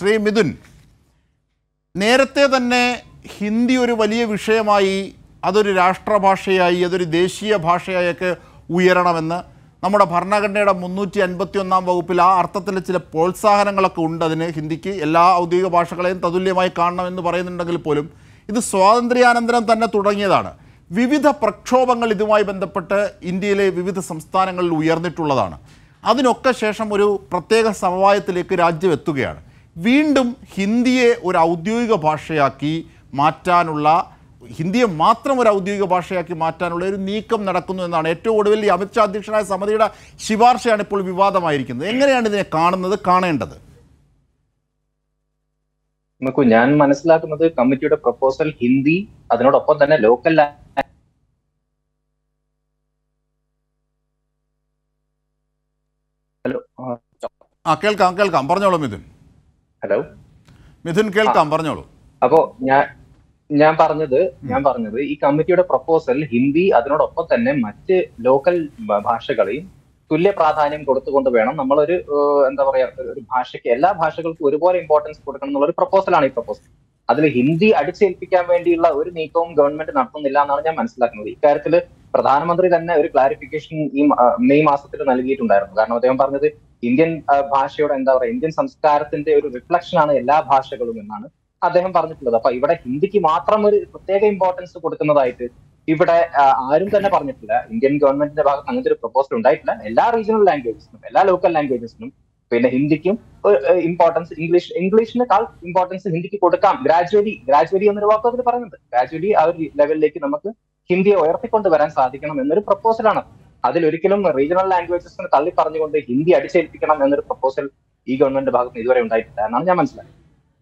ശ്രീ മിഥുൻ നേരത്തെ തന്നെ ഹിന്ദി ഒരു വലിയ വിഷയമായി അതൊരു രാഷ്ട്രഭാഷയായി അതൊരു ദേശീയ ഭാഷയായൊക്കെ ഉയരണമെന്ന് നമ്മുടെ ഭരണഘടനയുടെ മുന്നൂറ്റി അൻപത്തി ഒന്നാം വകുപ്പിൽ ആ അർത്ഥത്തിൽ ചില പ്രോത്സാഹനങ്ങളൊക്കെ ഉണ്ട് അതിന് ഹിന്ദിക്ക് എല്ലാ ഔദ്യോഗിക ഭാഷകളെയും തതുല്യമായി കാണണമെന്ന് പറയുന്നുണ്ടെങ്കിൽ പോലും ഇത് സ്വാതന്ത്ര്യാനന്തരം തന്നെ തുടങ്ങിയതാണ് വിവിധ പ്രക്ഷോഭങ്ങൾ ഇതുമായി ബന്ധപ്പെട്ട് ഇന്ത്യയിലെ വിവിധ സംസ്ഥാനങ്ങളിൽ ഉയർന്നിട്ടുള്ളതാണ് അതിനൊക്കെ ശേഷം ഒരു പ്രത്യേക സമവായത്തിലേക്ക് രാജ്യം എത്തുകയാണ് വീണ്ടും ഹിന്ദിയെ ഒരു ഔദ്യോഗിക ഭാഷയാക്കി മാറ്റാനുള്ള ഹിന്ദിയെ മാത്രം ഒരു ഔദ്യോഗിക ഭാഷയാക്കി മാറ്റാനുള്ള ഒരു നീക്കം നടക്കുന്നു എന്നാണ് ഏറ്റവും ഒടുവിൽ ഈ അമിത്ഷാ അധ്യക്ഷനായ സമിതിയുടെ ശുപാർശയാണ് ഇപ്പോൾ വിവാദമായിരിക്കുന്നത് എങ്ങനെയാണ് ഇതിനെ കാണുന്നത് കാണേണ്ടത് നോക്കൂ ഞാൻ മനസ്സിലാക്കുന്നത് കമ്മിറ്റിയുടെ പ്രപ്പോസൽ ഹിന്ദി അതിനോടൊപ്പം തന്നെ ലോക്കൽ ഹലോ ആ കേൾക്കാം കേൾക്കാം പറഞ്ഞോളൂ മിഥുൻ ഹലോ മിഥുൻ കേൾക്കാം പറഞ്ഞോളൂ അപ്പോ ഞാൻ ഞാൻ പറഞ്ഞത് ഞാൻ പറഞ്ഞത് ഈ കമ്മിറ്റിയുടെ പ്രപ്പോസൽ ഹിന്ദി അതിനോടൊപ്പം തന്നെ മറ്റ് ലോക്കൽ ഭാഷകളെയും തുല്യ പ്രാധാന്യം കൊടുത്തുകൊണ്ട് വേണം നമ്മളൊരു ഏഹ്, എന്താ പറയാ ഒരു ഭാഷയ്ക്ക് എല്ലാ ഭാഷകൾക്കും ഒരുപോലെ ഇമ്പോർട്ടൻസ് കൊടുക്കണം എന്നുള്ള ഒരു പ്രപ്പോസലാണ് ഈ പ്രപ്പോസൽ അതിൽ ഹിന്ദി അടിച്ചേൽപ്പിക്കാൻ വേണ്ടിയുള്ള ഒരു നീക്കവും ഗവൺമെന്റ് നടത്തുന്നില്ല എന്നാണ് ഞാൻ മനസ്സിലാക്കുന്നത് ഇക്കാര്യത്തിൽ പ്രധാനമന്ത്രി തന്നെ ഒരു ക്ലാരിഫിക്കേഷൻ ഈ മ- ആ, മെയ് മാസത്തിൽ നൽകിയിട്ടുണ്ടായിരുന്നു കാരണം അദ്ദേഹം പറഞ്ഞത് ഇന്ത്യൻ ആ, ഭാഷയുടെ എന്താ പറയാ ഇന്ത്യൻ സംസ്കാരത്തിന്റെ ഒരു റിഫ്ലക്ഷൻ ആണ് എല്ലാ ഭാഷകളും എന്നാണ് അദ്ദേഹം പറഞ്ഞിട്ടുള്ളത് അപ്പൊ ഇവിടെ ഹിന്ദിക്ക് മാത്രം ഒരു പ്രത്യേക ഇമ്പോർട്ടൻസ് കൊടുക്കുന്നതായിട്ട് ഇവിടെ ആ, ആരും തന്നെ പറഞ്ഞിട്ടില്ല ഇന്ത്യൻ ഗവൺമെന്റിന്റെ ഭാഗത്ത് അങ്ങനത്തെ ഒരു പ്രപ്പോസൽ ഉണ്ടായിട്ടില്ല എല്ലാ റീജിയണൽ ലാംഗ്വേജസിനും എല്ലാ ലോക്കൽ ലാംഗ്വേജസിനും പിന്നെ ഹിന്ദിക്കും ഇമ്പോർട്ടൻസ് ഇംഗ്ലീഷ് ഇംഗ്ലീഷിനേക്കാൾ ഇമ്പോർട്ടൻസ് ഹിന്ദിക്ക് കൊടുക്കാം ഗ്രാജുവലി ഗ്രാജുവലി എന്നൊരു വാക്ക് അതിൽ പറയുന്നുണ്ട് ഗ്രാജുവലി ആ ഒരു ലെവലിലേക്ക് നമുക്ക് ഹിന്ദിയെ ഉയർത്തിക്കൊണ്ട് വരാൻ സാധിക്കണം എന്നൊരു പ്രപ്പോസലാണ് അതിലൊരിക്കലും റീജിയണൽ ലാംഗ്വേജസിന് തള്ളി പറഞ്ഞുകൊണ്ട് ഹിന്ദി അടിച്ചേൽപ്പിക്കണം എന്നൊരു പ്രപ്പോസൽ ഈ ഗവൺമെന്റ് ഭാഗത്ത് നിന്ന് ഇതുവരെ ഉണ്ടായിട്ടില്ല എന്നാണ് ഞാൻ മനസ്സിലാക്കുന്നത്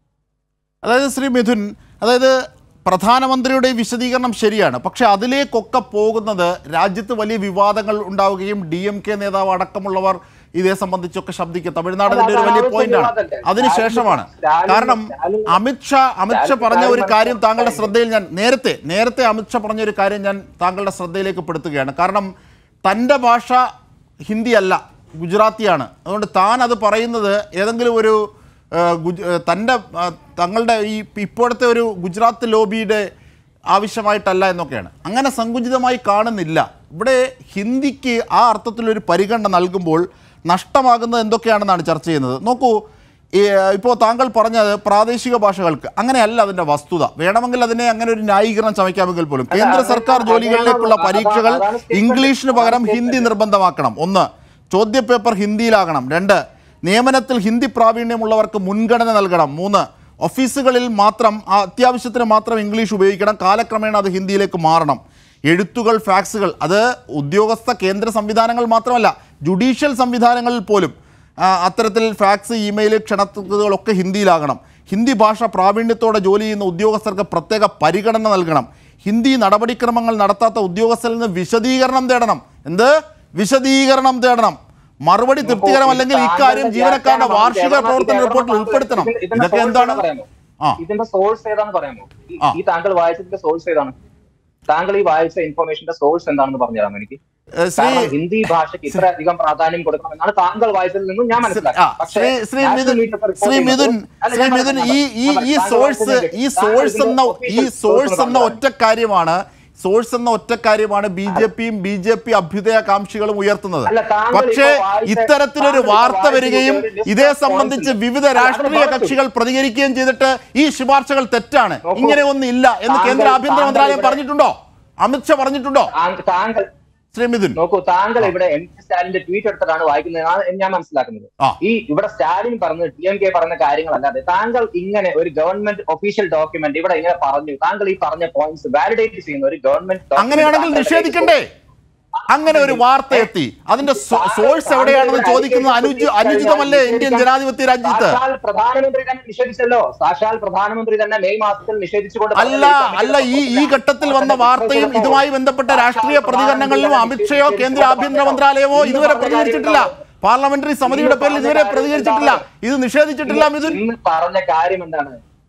അതായത് ശ്രീ മിഥുൻ അതായത് പ്രധാനമന്ത്രിയുടെ ഈ വിശദീകരണം ശരിയാണ് പക്ഷെ അതിലേക്കൊക്കെ പോകുന്നത് രാജ്യത്ത് വലിയ വിവാദങ്ങൾ ഉണ്ടാവുകയും ഡി എം കെ നേതാവ് അടക്കമുള്ളവർ ഇതേ സംബന്ധിച്ചൊക്കെ ശബ്ദിക്കുക തമിഴ്നാട് ഇതിന്റെ ഒരു വലിയ പോയിന്റാണ് അതിനുശേഷമാണ് കാരണം അമിത്ഷാ അമിത്ഷാ പറഞ്ഞ ഒരു കാര്യം താങ്കളുടെ ശ്രദ്ധയിൽ ഞാൻ നേരത്തെ നേരത്തെ അമിത്ഷാ പറഞ്ഞ ഒരു കാര്യം ഞാൻ താങ്കളുടെ ശ്രദ്ധയിലേക്ക് പെടുത്തുകയാണ് കാരണം തൻ്റെ ഭാഷ ഹിന്ദിയല്ല ഗുജറാത്തിയാണ് അതുകൊണ്ട് താൻ അത് പറയുന്നത് ഏതെങ്കിലും ഒരു ആ, ഗുജ ആ, തൻ്റെ ആ, തങ്ങളുടെ ഈ ഇപ്പോഴത്തെ ഒരു ഗുജറാത്ത് ലോബിയുടെ ആവശ്യമായിട്ടല്ല എന്നൊക്കെയാണ് അങ്ങനെ സങ്കുചിതമായി കാണുന്നില്ല ഇവിടെ ഹിന്ദിക്ക് ആ അർത്ഥത്തിലൊരു പരിഗണന നൽകുമ്പോൾ നഷ്ടമാകുന്നത് എന്തൊക്കെയാണെന്നാണ് ചർച്ച ചെയ്യുന്നത് നോക്കൂ ഈ, ഇപ്പോൾ താങ്കൾ പറഞ്ഞത് പ്രാദേശിക ഭാഷകൾക്ക് അങ്ങനെയല്ല അതിൻ്റെ വസ്തുത വേണമെങ്കിൽ അതിനെ അങ്ങനെ ഒരു ന്യായീകരണം ചമയ്ക്കാമെങ്കിൽ പോലും കേന്ദ്ര സർക്കാർ ജോലികളിലേക്കുള്ള പരീക്ഷകൾ ഇംഗ്ലീഷിന് പകരം ഹിന്ദി നിർബന്ധമാക്കണം ഒന്ന് ചോദ്യപേപ്പർ ഹിന്ദിയിലാകണം രണ്ട് നിയമനത്തിൽ ഹിന്ദി പ്രാവീണ്യമുള്ളവർക്ക് മുൻഗണന നൽകണം മൂന്ന് ഓഫീസുകളിൽ മാത്രം ആ അത്യാവശ്യത്തിന് മാത്രം ഇംഗ്ലീഷ് ഉപയോഗിക്കണം കാലക്രമേണ അത് ഹിന്ദിയിലേക്ക് മാറണം എഴുത്തുകൾ ഫാക്സുകൾ അത് ഉദ്യോഗസ്ഥ കേന്ദ്ര സംവിധാനങ്ങൾ മാത്രമല്ല ജുഡീഷ്യൽ സംവിധാനങ്ങളിൽ പോലും ആ, അത്തരത്തിൽ ഫാക്സ് ഇമെയിൽ ക്ഷണത്തുകളൊക്കെ ഹിന്ദിയിലാകണം ഹിന്ദി ഭാഷ പ്രാവീണ്യത്തോടെ ജോലി ചെയ്യുന്ന ഉദ്യോഗസ്ഥർക്ക് പ്രത്യേക പരിഗണന നൽകണം ഹിന്ദി നടപടിക്രമങ്ങൾ നടത്താത്ത ഉദ്യോഗസ്ഥരിൽ നിന്ന് വിശദീകരണം തേടണം എന്ത് വിശദീകരണം തേടണം മറുപടി തൃപ്തികരമല്ലെങ്കിൽ ഇക്കാര്യം ജീവനക്കാരുടെ വാർഷിക പ്രവർത്തന റിപ്പോർട്ടിൽ ഉൾപ്പെടുത്തണം ഇതൊക്കെ എന്താണ് ആ ഇതിന്റെ സോഴ്സ് ഏതാണെന്ന് പറയാമോ ഈ- ആ. ഈ താങ്കൾ വായിച്ചതിന്റെ സോഴ്സ് ഏതാണ് താങ്കൾ ഈ വായിച്ച ഇൻഫർമേഷന്റെ സോഴ്സ് എന്താണെന്ന് പറഞ്ഞു തരാമോ എനിക്ക് ഏ, ശ്രീ കാരണം ഹിന്ദി ഭാഷയ്ക്ക് ഇത്ര അധികം പ്രാധാന്യം കൊടുക്കണം എന്നാണ് താങ്കൾ വായിച്ചതിൽ നിന്നും ഞാൻ ആ, മനസ്സിലാക്കുന്നത് പക്ഷേ Shri Shri national Mithun media report Shri ചെയ്യുന്നത് മിഥുൻ അല്ല, ശ്രീ ഞാൻ മിഥുൻ പറഞ്ഞത് ഈ ഈ താങ്കൾ ഈ സോഴ്സ് വായിച്ചതിന്റെ ഈ താങ്കൾ സോഴ്സ് ഇതിന്റെ എന്ന ഈ official സോഴ്സ് source എന്ന ഒന്ന് ഒറ്റ കാര്യമാണ് സോഴ്സ് എന്ന ഒറ്റ കാര്യമാണ് ബി ജെ പിയും ബി ജെ പി അഭ്യുദയകാംക്ഷികളും ഉയർത്തുന്നത് അല്ല, താങ്കൾ പക്ഷേ ഇപ്പോൾ വായിച്ച- ഇത്തരത്തിലൊരു താങ്കൾ വാർത്ത വായിച്ച വരികയും ഒരു list ഇതേ of സംബന്ധിച്ച് points വിവിധ അല്ല, അത് രാഷ്ട്രീയ ഭാഗത്ത് കക്ഷികൾ പ്രതികരിക്കുകയും ചെയ്തിട്ട് ഈ ശുപാർശകൾ തെറ്റാണ് നോക്കൂ, ഇങ്ങനെ ഒന്നും ഇല്ല എന്ന് താങ്കൾ- കേന്ദ്ര ആഭ്യന്തര താങ്കൾ മന്ത്രാലയം ഇവിടെ- പറഞ്ഞിട്ടുണ്ടോ അമിത്ഷാ പറഞ്ഞിട്ടുണ്ടോ താങ്കൾ- താങ്കൾ ശ്രീ മിഥുൻ നോക്കൂ താങ്കൾ ഇവിടെ എം കെ സ്റ്റാലിന്റെ ട്വീറ്റ് എടുത്തിട്ടാണ് വായിക്കുന്നതെന്നാണ് ഞാൻ മനസ്സിലാക്കുന്നത് ആ. ഈ ഇവിടെ സ്റ്റാലിൻ പറഞ്ഞത് ടി എം കെ പറഞ്ഞ കാര്യങ്ങളല്ലാതെ താങ്കൾ ഇങ്ങനെ ഒരു ഗവൺമെന്റ് ഒഫീഷ്യൽ ഡോക്യുമെന്റ് ഇവിടെ ഇങ്ങനെ പറഞ്ഞു താങ്കൾ ഈ പറഞ്ഞ പോയിന്റ്സ് വാലിഡേറ്റ് ചെയ്യുന്ന ഒരു ഗവൺമെന്റ് document അങ്ങനെയാണെങ്കിൽ താങ്കളുടെ നിഷേധിക്കണ്ടേ അങ്ങനെ ഒരു വാർത്ത എത്തി അതിന്റെ സോഴ്സ് എവിടെയാണെന്ന് ചോദിക്കുന്നത് അനുചി അനുചിതമല്ലേ ഇന്ത്യൻ ജനാധിപത്യ രാജ്യത്ത് സാക്ഷാൽ പ്രധാനമന്ത്രി തന്നെ നിഷേധിച്ചല്ലോ സാക്ഷാൽ പ്രധാനമന്ത്രി തന്നെ മെയ് മാസത്തിൽ നിഷേധിച്ചുകൊണ്ട് അല്ല അല്ല ഈ ഈ ഘട്ടത്തിൽ വന്ന വാർത്തയും ഇതുമായി ബന്ധപ്പെട്ട രാഷ്ട്രീയ പ്രതികരണങ്ങളിലും അമിത്ഷയോ കേന്ദ്ര ആഭ്യന്തര മന്ത്രാലയമോ ഇതുവരെ പ്രതികരിച്ചിട്ടില്ല പാർലമെന്ററി സമിതിയുടെ പേരിൽ ഇതുവരെ പ്രതികരിച്ചിട്ടില്ല ഇത് നിഷേധിച്ചിട്ടില്ല മിഥുൻ ഇന്ന് പറഞ്ഞ കാര്യം എന്താണ്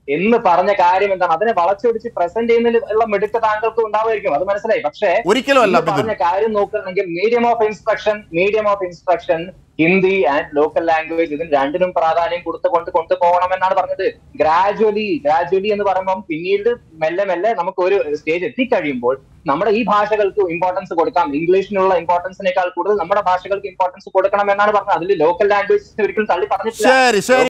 എന്ന് പറഞ്ഞ കാര്യം എന്താണ് അതിനെ വളച്ചൊടിച്ച് പ്രസന്റ് ചെയ്യുന്നതിൽ ഉള്ള മിടുക്ക് താങ്കൾക്ക് ഉണ്ടാവുമായിരിക്കും അത് മനസ്സിലായി പക്ഷേ ഒരിക്കലും അല്ല ഇന്ന് മിഥുൻ പറഞ്ഞ കാര്യം നോക്കുകയാണെങ്കിൽ medium of instruction medium of instruction Hindi and local language ഇതിന് രണ്ടിനും പ്രാധാന്യം കൊടുത്തുകൊണ്ട് കൊണ്ടുപോകണമെന്നാണ് പറഞ്ഞത് ഗ്രാജുവലി ഗ്രാജുവലി എന്ന് പറയുമ്പോൾ പിന്നീട് മെല്ലെ മെല്ലെ നമുക്ക് ഒരു സ്റ്റേജ് എത്തിക്കഴിയുമ്പോൾ നമ്മുടെ ഈ ഭാഷകൾക്ക് ഇമ്പോർട്ടൻസ് കൊടുക്കാം ഇംഗ്ലീഷിനുള്ള ഇമ്പോർട്ടൻസിനേക്കാൾ കൂടുതൽ നമ്മുടെ ഭാഷകൾക്ക് ഇമ്പോർട്ടൻസ് കൊടുക്കണം എന്നാണ് പറഞ്ഞത് അതിൽ ലോക്കൽ ലാംഗ്വേജ് ഒരിക്കലും തള്ളി പറഞ്ഞിട്ടില്ല ശരി ശരി